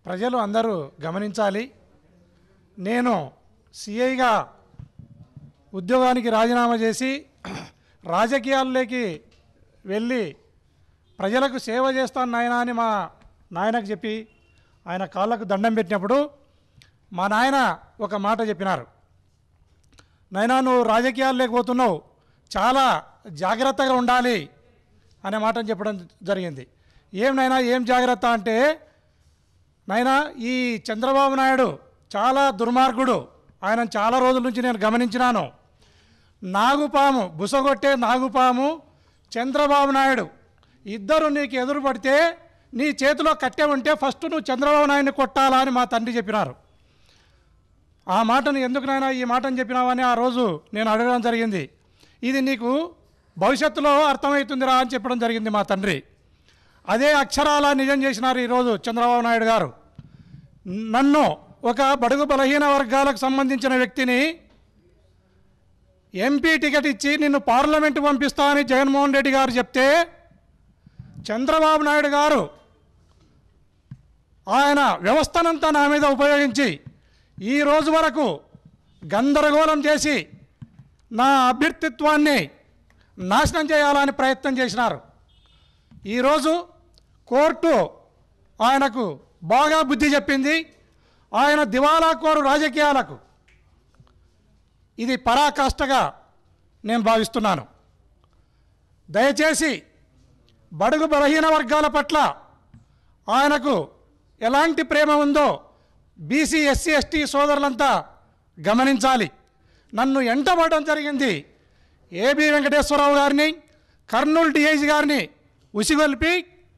ప్రజలు అందరూ గమనించాలి నేను సిఐగా ఉద్యోగానికి రాజీనామా చేసి రాజకీయాల్లోకి వెళ్ళి ప్రజలకు సేవ చేస్తాను నాయన అని మా నాయనకు చెప్పి ఆయన కాళ్ళకు దండం పెట్టినప్పుడు మా నాయన ఒక మాట చెప్పినారు నాయనా నువ్వు రాజకీయాల్లోకి పోతున్నావు చాలా జాగ్రత్తగా ఉండాలి అనే మాటను చెప్పడం జరిగింది ఏం నాయనా ఏం జాగ్రత్త అంటే నాయనా ఈ చంద్రబాబు నాయుడు చాలా దుర్మార్గుడు ఆయన చాలా రోజుల నుంచి నేను గమనించినాను నాగుపాము బుసగొట్టే నాగుపాము చంద్రబాబు నాయుడు ఇద్దరు నీకు ఎదురు పడితే నీ చేతిలో కట్టె ఉంటే ఫస్ట్ నువ్వు చంద్రబాబు నాయుడిని కొట్టాలా అని మా తండ్రి చెప్పినారు ఆ మాటను ఎందుకు నాయనా ఈ మాటను చెప్పినావని ఆ రోజు నేను అడగడం జరిగింది ఇది నీకు భవిష్యత్తులో అర్థమవుతుందిరా అని చెప్పడం జరిగింది మా తండ్రి అదే అక్షరాల నిజం చేసినారు ఈరోజు చంద్రబాబు నాయుడు గారు నన్ను ఒక బడుగు బలహీన వర్గాలకు సంబంధించిన వ్యక్తిని ఎంపీ టికెట్ ఇచ్చి నిన్ను పార్లమెంటు పంపిస్తా అని జగన్మోహన్ రెడ్డి గారు చెప్తే చంద్రబాబు నాయుడు గారు ఆయన వ్యవస్థనంతా నా మీద ఉపయోగించి ఈ రోజు వరకు గందరగోళం చేసి నా అభ్యర్థిత్వాన్ని నాశనం చేయాలని ప్రయత్నం చేసినారు ఈరోజు కోర్టు ఆయనకు బాగా బుద్ధి చెప్పింది ఆయన దివాలా కోరు రాజకీయాలకు ఇది పరాకాష్ఠగా నేను భావిస్తున్నాను దయచేసి బడుగు బలహీన వర్గాల పట్ల ఆయనకు ఎలాంటి ప్రేమ ఉందో బీసీ ఎస్సీ ఎస్టీ సోదరులంతా గమనించాలి నన్ను ఎంటబడడం జరిగింది ఏబి వెంకటేశ్వరరావు గారిని కర్నూలు డిఐజీ గారిని ఉసిగొల్పి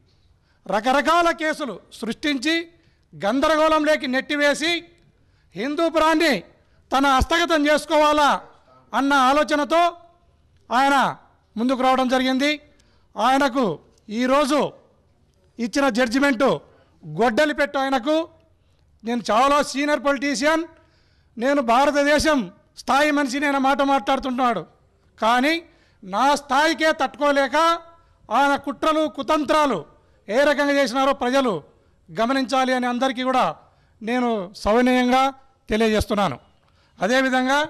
రకరకాల కేసులు సృష్టించి గందరగోళంలోకి నెట్టివేసి హిందూపురాన్ని తన హస్తగతం చేసుకోవాలా అన్న ఆలోచనతో ఆయన ముందుకు రావడం జరిగింది ఆయనకు ఈరోజు ఇచ్చిన జడ్జిమెంటు గొడ్డలి పెట్టు ఆయనకు నేను చాలా సీనియర్ పొలిటీషియన్ నేను భారతదేశం స్థాయి మనిషి నేను మాట మాట్లాడుతున్నాడు కానీ నా స్థాయికే తట్టుకోలేక ఆయన కుట్రలు కుతంత్రాలు ఏ రకంగా చేసినారో ప్రజలు గమనించాలి అని అందరికీ కూడా నేను సవినయంగా తెలియజేస్తున్నాను అదేవిధంగా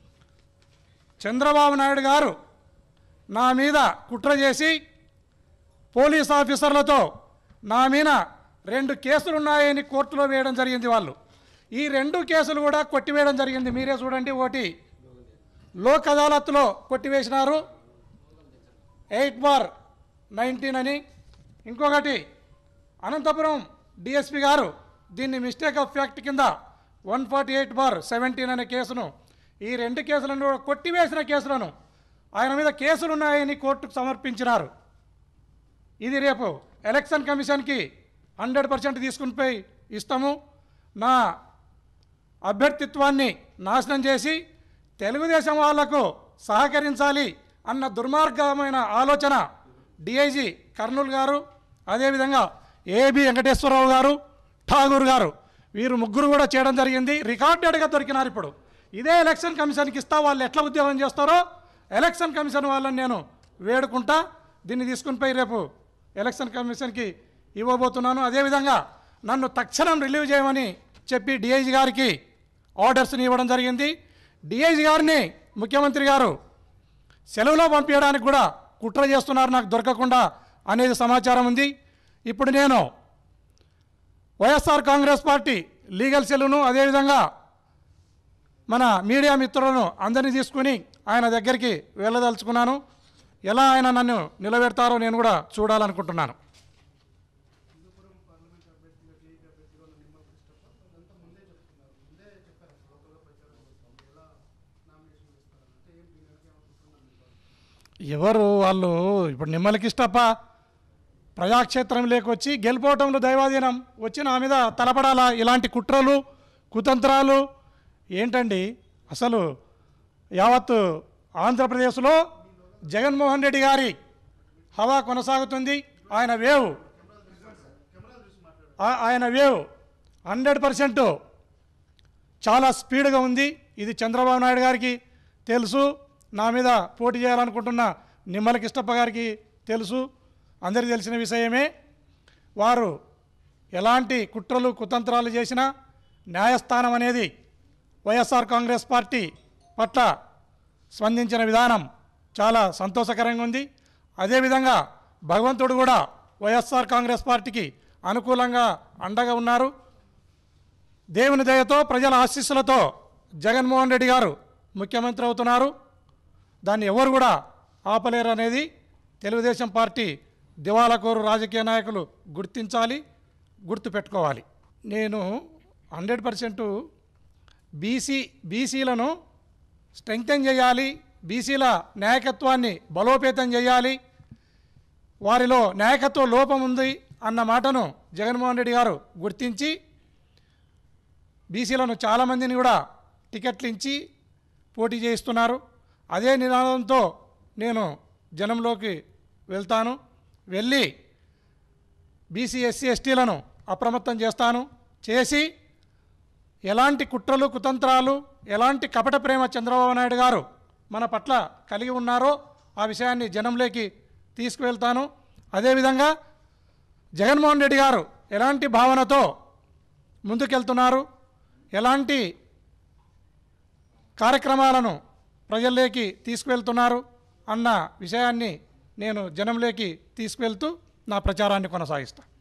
చంద్రబాబు నాయుడు గారు నా మీద కుట్ర చేసి పోలీస్ ఆఫీసర్లతో నా మీద రెండు కేసులు ఉన్నాయని కోర్టులో వేయడం జరిగింది వాళ్ళు ఈ రెండు కేసులు కూడా కొట్టివేయడం జరిగింది మీరే చూడండి ఒకటి లోక్ అదాలత్లో కొట్టివేసినారు ఎయిట్ బార్ నైన్టీన్ అని ఇంకొకటి అనంతపురం డిఎస్పి గారు దీన్ని మిస్టేక్ ఆఫ్ ఫ్యాక్ట్ కింద one forty eight bar seventeen అనే కేసును ఈ రెండు కేసులను కూడా కొట్టివేసిన కేసులను ఆయన మీద కేసులు ఉన్నాయని కోర్టుకు సమర్పించినారు ఇది రేపు ఎలక్షన్ కమిషన్కి హండ్రెడ్ పర్సెంట్ తీసుకుని పోయి ఇస్తాము నా అభ్యర్థిత్వాన్ని నాశనం చేసి తెలుగుదేశం వాళ్లకు సహకరించాలి అన్న దుర్మార్గమైన ఆలోచన డిఐజీ కర్నూలు గారు అదేవిధంగా ఏబి వెంకటేశ్వరరావు గారు ఠాగూర్ గారు వీరు ముగ్గురు కూడా చేయడం జరిగింది రికార్డెడ్గా దొరికినారు ఇప్పుడు ఇదే ఎలక్షన్ కమిషన్కి ఇస్తా వాళ్ళు ఎట్లా ఉద్యోగం చేస్తారో ఎలక్షన్ కమిషన్ వాళ్ళని నేను వేడుకుంటా దీన్ని తీసుకుని పోయి రేపు ఎలక్షన్ కమిషన్కి ఇవ్వబోతున్నాను అదేవిధంగా నన్ను తక్షణం రిలీవ్ చేయమని చెప్పి డిఐజీ గారికి ఆర్డర్స్ని ఇవ్వడం జరిగింది డిఐజీ గారిని ముఖ్యమంత్రి గారు సెలవులో పంపించడానికి కూడా కుట్ర చేస్తున్నారు నాకు దొరకకుండా అనేది సమాచారం ఉంది ఇప్పుడు నేను వైఎస్ఆర్ కాంగ్రెస్ పార్టీ లీగల్ సెల్లును అదేవిధంగా మన మీడియా మిత్రులను అందరినీ తీసుకుని ఆయన దగ్గరికి వెళ్ళదలుచుకున్నాను ఎలా ఆయన నన్ను నిలబెడతారో నేను కూడా చూడాలనుకుంటున్నాను ఎవరు వాళ్ళు ఇప్పుడు నిమ్మలకి ఇష్టప్ప ప్రజాక్షేత్రం లేకొచ్చి గెలిపోవటంలో దైవాధీనం వచ్చి నా మీద తలపడాలా ఇలాంటి కుట్రలు కుతంత్రాలు ఏంటండి అసలు యావత్ ఆంధ్రప్రదేశ్లో జగన్మోహన్ రెడ్డి గారి హవా కొనసాగుతుంది ఆయన వేవ్ ఆ- ఆయన వేవ్ హండ్రెడ్ పర్సెంట్ చాలా స్పీడ్గా ఉంది ఇది చంద్రబాబు నాయుడు గారికి తెలుసు నా మీద పోటీ చేయాలనుకుంటున్న నిమ్మల కిష్టప్ప గారికి తెలుసు అందరికీ తెలిసిన విషయమే వారు ఎలాంటి కుట్రలు కుతంత్రాలు చేసినా న్యాయస్థానం అనేది వైఎస్ఆర్ కాంగ్రెస్ పార్టీ పట్ల స్పందించిన విధానం చాలా సంతోషకరంగా ఉంది అదేవిధంగా భగవంతుడు కూడా వైఎస్ఆర్ కాంగ్రెస్ పార్టీకి అనుకూలంగా అండగా ఉన్నారు దేవుని దయతో ప్రజల ఆశీస్సులతో జగన్మోహన్ రెడ్డి గారు ముఖ్యమంత్రి అవుతున్నారు దాన్ని ఎవరు కూడా ఆపలేరు అనేది తెలుగుదేశం పార్టీ దివాలకోరు రాజకీయ నాయకులు గుర్తించాలి గుర్తుపెట్టుకోవాలి నేను హండ్రెడ్ పర్సెంట్ బీసీ బీసీలను స్ట్రెంగ్తెన్ చేయాలి బీసీల నాయకత్వాన్ని బలోపేతం చేయాలి వారిలో నాయకత్వ లోపం ఉంది అన్న మాటను జగన్మోహన్ రెడ్డి గారు గుర్తించి బీసీలను చాలామందిని కూడా టికెట్లు ఇచ్చి పోటీ చేయిస్తున్నారు అదే నినాదంతో నేను జనంలోకి వెళ్తాను వెళ్ళి బీసీ ఎస్సీ ఎస్టీలను అప్రమత్తం చేస్తాను చేసి ఎలాంటి కుట్రలు కుతంత్రాలు ఎలాంటి కపట ప్రేమ చంద్రబాబు నాయుడు గారు మన పట్ల కలిగి ఉన్నారో ఆ విషయాన్ని జనంలోకి తీసుకువెళ్తాను అదేవిధంగా జగన్మోహన్ రెడ్డి గారు ఎలాంటి భావనతో ముందుకెళ్తున్నారు ఎలాంటి కార్యక్రమాలను ప్రజల్లోకి తీసుకువెళ్తున్నారు అన్న విషయాన్ని నేను జనంలోకి తీసుకువెళ్తూ నా ప్రచారాన్ని కొనసాగిస్తాను